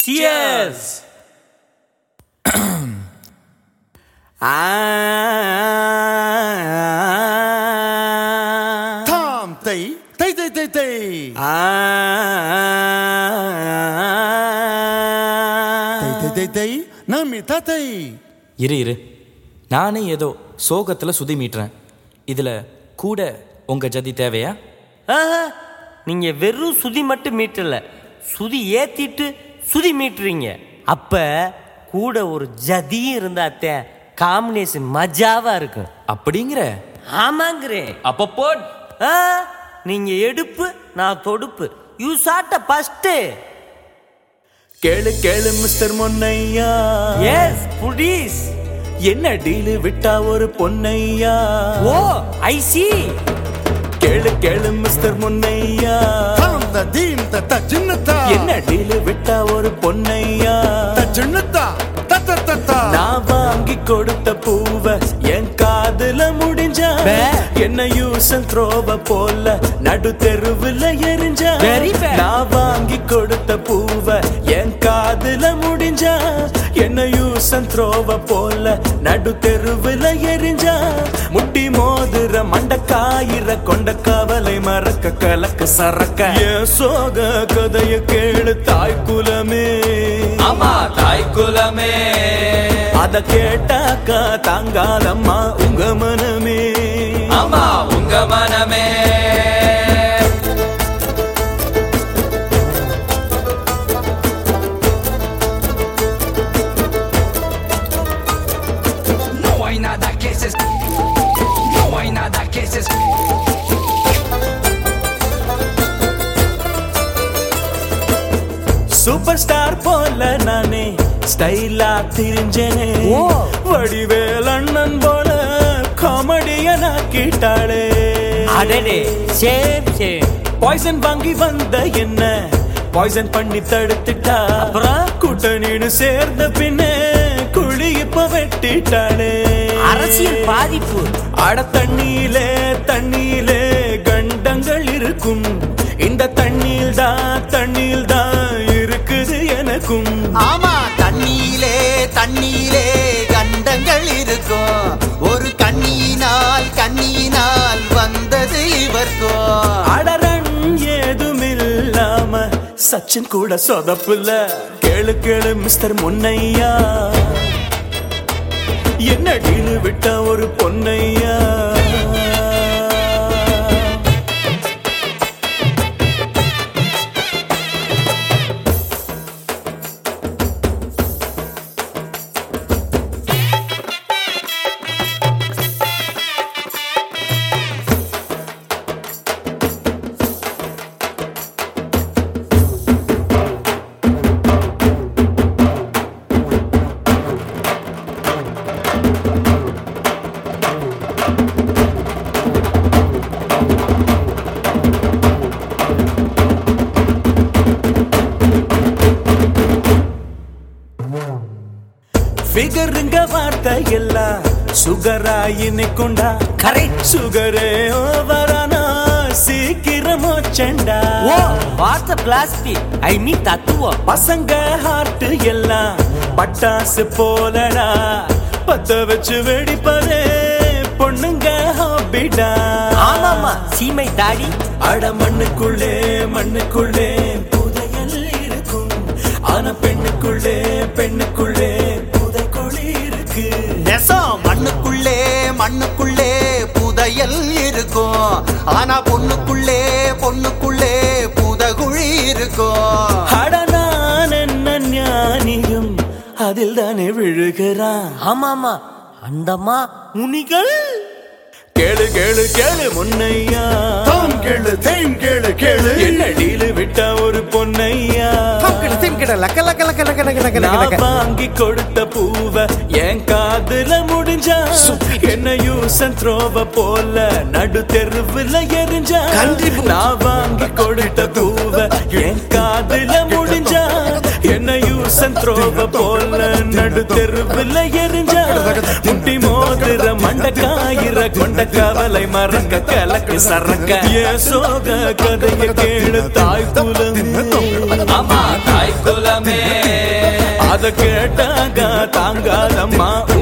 Cheers! ah, தாம் தை தை தை தை தை தை தை தை தை நம்மி தத்தை இரு இரு நானே ஏதோ சோகத்துல சுதி மீட்டுறேன் இதுல கூட உங்க ஜதி தேவையா ஆஹா, நீங்க வெறும் சுதி மட்டும் மீட்டல சுதி ஏத்திட்டு சுதி மீட்டுறீங்க அப்ப கூட ஒரு ஜதி இருந்தாத்தே காம்பினேஷன் மஜாவா இருக்கும் அப்படிங்கிற ஆமாங்கிறேன் அப்ப போட் ஆ, நீங்க எடுப்பு நான் தொடுப்பு யூ சாட்ட ஃபர்ஸ்ட் கேளு கேளு மிஸ்டர் பொன்னையா எஸ் புடீஸ் என்ன டீலு விட்டா ஒரு பொன்னையா ஓ ஐ சி கேளு கேளு மிஸ்டர் முன்னையா தாம் த தீம் த த சின்னத்தா என்ன டீலு விட்டா ஒரு பொன்னையா த சின்னத்தா த த த த நான் வாங்கி கொடுத்த பூவ என் காதுல முடிஞ்சா பே. என்ன யூஸ் த்ரோவ போல நடு தெருவுல எரிஞ்சா Very bad. நான் வாங்கி கொடுத்த பூவ என் காதுல முடிஞ்சா என்ன யூஸ் த்ரோவ போல நடு தெருவுல எரிஞ்சா முட்டி மோதுற மண்டக்காயிர கொண்ட கவலை மறக்க கலக்க சரக்க என் சோக கதைய கேளு தாய் குலமே ஆமா தாய் குலமே அத கேட்டாக்கா தாங்காதம்மா உங்க மனமே ஆமா உங்க மனமே No hay nada que se No hay nada que se super star போல நானே ஸ்டைலா திரிஞ்சேனே ஓ. வடிவேல் அண்ணன் போல காமெடிய நாக்கிட்டாளே அடடே சேம் சேம் பாய்சன் வாங்கி வந்த என்ன பாய்சன் பண்ணி தடுத்துட்டா அப்புறம்? கூட்டணின்னு சேர்ந்த பின்னே குழி இப்ப வெட்டிட்டாளே அரசியல் பாதிப்பு அட தண்ணியிலே தண்ணியிலே கண்டங்கள் இருக்கும் இந்த தண்ணீர் தான் தண்ணீர் தான் இருக்குது எனக்கும் ஆமா தண்ணியிலே தண்ணியிலே கண்டங்கள் இருக்கும் ஒரு கண்ணியினால் கண்ணியினால் வந்தது இவர்க்கும் அடரன் ஏதுமில்லாம சச்சின் கூட சொதப்புல கேளு கேளு மிஸ்டர் முன்னையா என்ன டீலு விட்ட ஒரு பொன்னையா ஃபிகருங்க வார்த்தை எல்லாம் சுகரா இனிக்குண்டா கரெக்ட் சுகரே ஓவரானா சீக்கிரமோ செண்டா oh what's plastic I mean தத்துவம் பசங்க ஹார்ட் எல்லாம் பட்டாசு போலடா பத்த வச்சு வெடிப்பதே பொண்ணுங்க ஹாபிடா ஆமாமா சீமை தாடி அட மண்ணுக்குள்ளே மண்ணுக்குள்ளே புதையல் இருக்கும் ஆனா பெண்ணுக்குள்ளே பெண்ணுக்குள்ளே புதைக்குழி இருக்கு நெசம் மண்ணுக்குள்ளே மண்ணுக்குள்ளே புதையல் இருக்கும் ஆனா பொண்ணுக்குள்ளே பொண்ணுக்குள்ளே புதகுழி இருக்கும் அட நான் என்ன ஞானியும் அதில் தானே விழுகிறான் ஆமாமா அந்தம்மா முனிகள் கேளு கேளு கேளு முன்னையா தாம் கேளு தேம் கேளு கேளு என்ன டீலு விட்டா ஒரு பொன்னையா தாம் கேளு தேம் கேளு லக்க லக்க லக்க லக்க லக்க லக்க லக்க நான் லக்க வாங்கி கொடுத்த பூவ என் காதுல முடிஞ்சா என்ன யூஸ் த்ரோவ போல நடு தெருவுல எரிஞ்சா நான் வாங்கி கொடுத்த பூவ என் காதுல முடிஞ்சா என்ன யூஸ் த்ரோவ போல நடு தெருவுல எரிஞ்சா முட்டி மோதுற மண்டக்காயிர கொண்ட கவலை மறக்க கலக்கு சரக்க ஏன் சோக கதைய கேளு தாய் குலம் ஆமா தாய் குலமே அத கேட்டாங்க தாங்காதம்மா